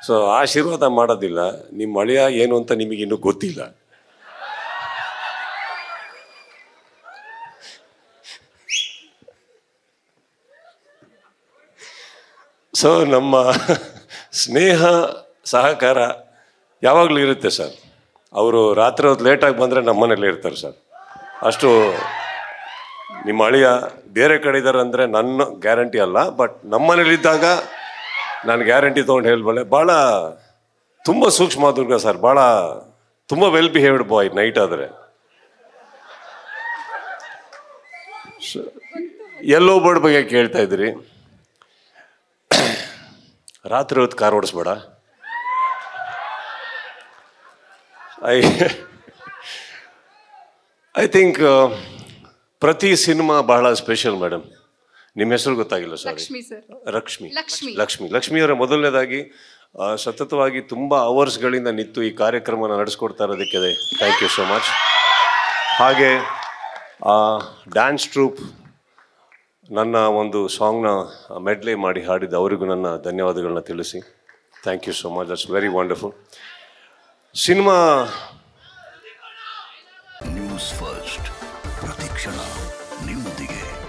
So ಆಶೀರ್ವಾದ ಮಾಡೋದಿಲ್ಲ ನಿಮ್ಮ ಅಳಿಯ ಏನು ಅಂತ ನಿಮಗಿನ್ನೂ ಗೊತ್ತಿಲ್ಲ ಸೊ ನಮ್ಮ ಸ್ನೇಹ ಸಹಕಾರ ಯಾವಾಗಲೂ ಇರುತ್ತೆ ಸರ್ ಅವರು ರಾತ್ರಿ ಹೊತ್ತು ಲೇಟಾಗಿ ಬಂದರೆ ನಮ್ಮ ಮನೇಲಿ ಇರ್ತಾರೆ ಸರ್ ಅಷ್ಟು ನಿಮ್ಮ ಅಳಿಯ ಬೇರೆ ಕಡೆ ಇದ್ದಾರೆ ಅಂದರೆ ನನ್ನ ಗ್ಯಾರಂಟಿ ಅಲ್ಲ ಬಟ್ ನಮ್ಮ ಮನೇಲಿದ್ದಾಗ ನಾನು ಗ್ಯಾರಂಟಿ ತೊಗೊಂಡು ಹೇಳ್ಬಲ್ಲೆ ಭಾಳ ತುಂಬ ಸೂಕ್ಷ್ಮ ದುರ್ಗ ಸರ್ ಭಾಳ ತುಂಬ ವೆಲ್ ಬಿಹೇವ್ಡ್ ಬಾಯ್ ನೈಟ್ ಆದರೆ ಎಲ್ಲೋ ಬರ್ಡ್ ಬಗ್ಗೆ ಕೇಳ್ತಾ ಇದ್ರಿ ರಾತ್ರಿ ಹೊತ್ತು ಕಾರ್ ಓಡಿಸ್ಬೇಡ ಐ ಐ ಥಿಂಕ್ ಪ್ರತಿ ಸಿನಿಮಾ ಬಹಳ ಸ್ಪೆಷಲ್ ಮೇಡಮ್ ನಿಮ್ಮ ಹೆಸರು ಗೊತ್ತಾಗಿಲ್ಲ ಸಾರಿ ಲಕ್ಷ್ಮಿ ಸರ್ ಲಕ್ಷ್ಮಿ ಲಕ್ಷ್ಮಿ. ಲಕ್ಷ್ಮಿ ಲಕ್ಷ್ಮಿಯವರ ಮೊದಲನೇದಾಗಿ ಆ, ಸತತವಾಗಿ ತುಂಬ ಅವರ್ಸ್ಗಳಿಂದ ನಿಂತು ಈ ಕಾರ್ಯಕ್ರಮನ ನಡೆಸ್ಕೊಡ್ತಾ ಇರೋದಕ್ಕೆ ಥ್ಯಾಂಕ್ ಯು ಸೋ ಮಚ್ ಹಾಗೆ ಡ್ಯಾನ್ಸ್ ಟ್ರೂಪ್ ನನ್ನ ಒಂದು ಸಾಂಗ್ನ ಮೆಡ್ಲೆ ಮಾಡಿ ಹಾಡಿದ ಅವರಿಗೂ ನನ್ನ ಧನ್ಯವಾದಗಳನ್ನ ತಿಳಿಸಿ thank you so much that's very wonderful cinema news first ಪ್ರತಿಕ್ಷಣ ನಿಮ್ಮೊಂದಿಗೆ